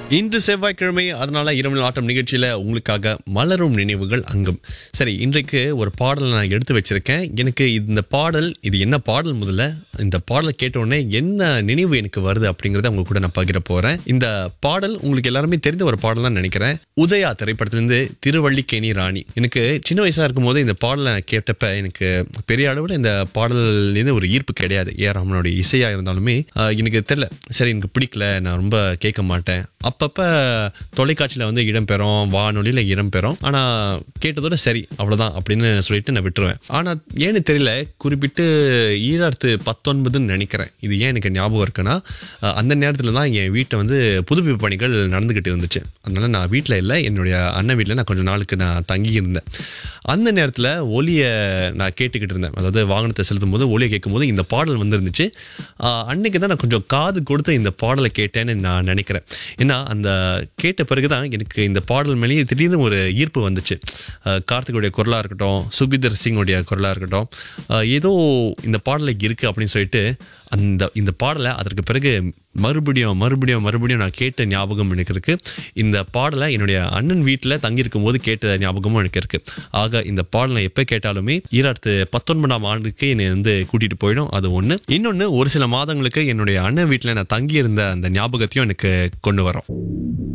இன்று செவ்வாய்க்கிழமை அதனால இரவு ஆட்டம் நிகழ்ச்சியில உங்களுக்காக மலரும் நினைவுகள் அங்கும் சரி இன்றைக்கு ஒரு பாடல் நான் எடுத்து வச்சிருக்கேன் எனக்கு இந்த பாடல் இது என்ன பாடல் முதல்ல இந்த பாடலை கேட்ட உடனே என்ன நினைவு எனக்கு வருது அப்படிங்கறத உங்க கூட நான் பகிர போறேன் இந்த பாடல் உங்களுக்கு எல்லாருமே தெரிந்த ஒரு பாடல் தான் நினைக்கிறேன் உதயா திரைப்படத்திலிருந்து திருவள்ளிக்கேணி ராணி எனக்கு சின்ன வயசா இருக்கும்போது இந்த பாடலை நான் கேட்டப்ப எனக்கு பெரிய அளவில் இந்த பாடல்லேருந்து ஒரு ஈர்ப்பு கிடையாது ஏ ராமனுடைய இசையா இருந்தாலுமே ஆஹ், எனக்கு தெரியல சரி எனக்கு பிடிக்கல நான் ரொம்ப கேட்க மாட்டேன் அப்பப்ப தொலைக்காட்சியில வந்து இடம்பெறும் வானொலியில இடம்பெறும் ஆனா கேட்டதோட சரி அவ்வளவுதான் அப்படின்னு சொல்லிட்டு நான் விட்டுருவேன் ஆனா ஏன்னு தெரியல குறிப்பிட்டு ஈராயிரத்து பத்தொன்பதுன்னு நினைக்கிறேன் இது ஏன் எனக்கு ஞாபகம் இருக்குன்னா ஆஹ், அந்த நேரத்துல தான் என் வீட்டை வந்து புதுப்பிப்பு பணிகள் நடந்துகிட்டு இருந்துச்சு அதனால நான் வீட்டில் இல்லை என்னுடைய அண்ணன் வீட்டில் நான் கொஞ்ச நாளுக்கு நான் தங்கி இருந்தேன் அந்த நேரத்தில் ஒலியை நான் கேட்டுக்கிட்டு இருந்தேன் அதாவது வாகனத்தை செலுத்தும் போது ஒலியை கேட்கும்போது இந்த பாடல் வந்துருந்துச்சு ஆஹ் அன்னைக்கு தான் நான் கொஞ்சம் காது கொடுத்து இந்த பாடலை கேட்டேன்னு நான் நினைக்கிறேன் ஏன்னா அந்த கேட்ட பிறகு தான் எனக்கு இந்த பாடல் மேலேயே திடீர்னு ஒரு ஈர்ப்பு வந்துச்சு ஆஹ் கார்த்திகுடைய குரலாக இருக்கட்டும் சுகிதர் சிங்குடைய குரலாக இருக்கட்டும் ஆஹ் ஏதோ இந்த பாடலுக்கு இருக்குது அப்படின்னு சொல்லிட்டு அந்த இந்த பாடலை அதற்கு பிறகு மறுபடியும் மறுபடியும் மறுபடியும் நான் கேட்ட ஞாபகம் எனக்கு இருக்கு இந்த பாடலை என்னுடைய அண்ணன் வீட்டில் தங்கியிருக்கும் போது கேட்ட ஞாபகமும் எனக்கு இருக்கு ஆக இந்த பாடலை எப்போ கேட்டாலுமே ஈராயிரத்து பத்தொன்பதாம் ஆண்டுக்கு என்னை வந்து கூட்டிட்டு போயிடும் அது ஒன்று இன்னொன்று ஒரு சில மாதங்களுக்கு என்னுடைய அண்ணன் வீட்டில் நான் தங்கியிருந்த அந்த ஞாபகத்தையும் எனக்கு கொண்டு வரும்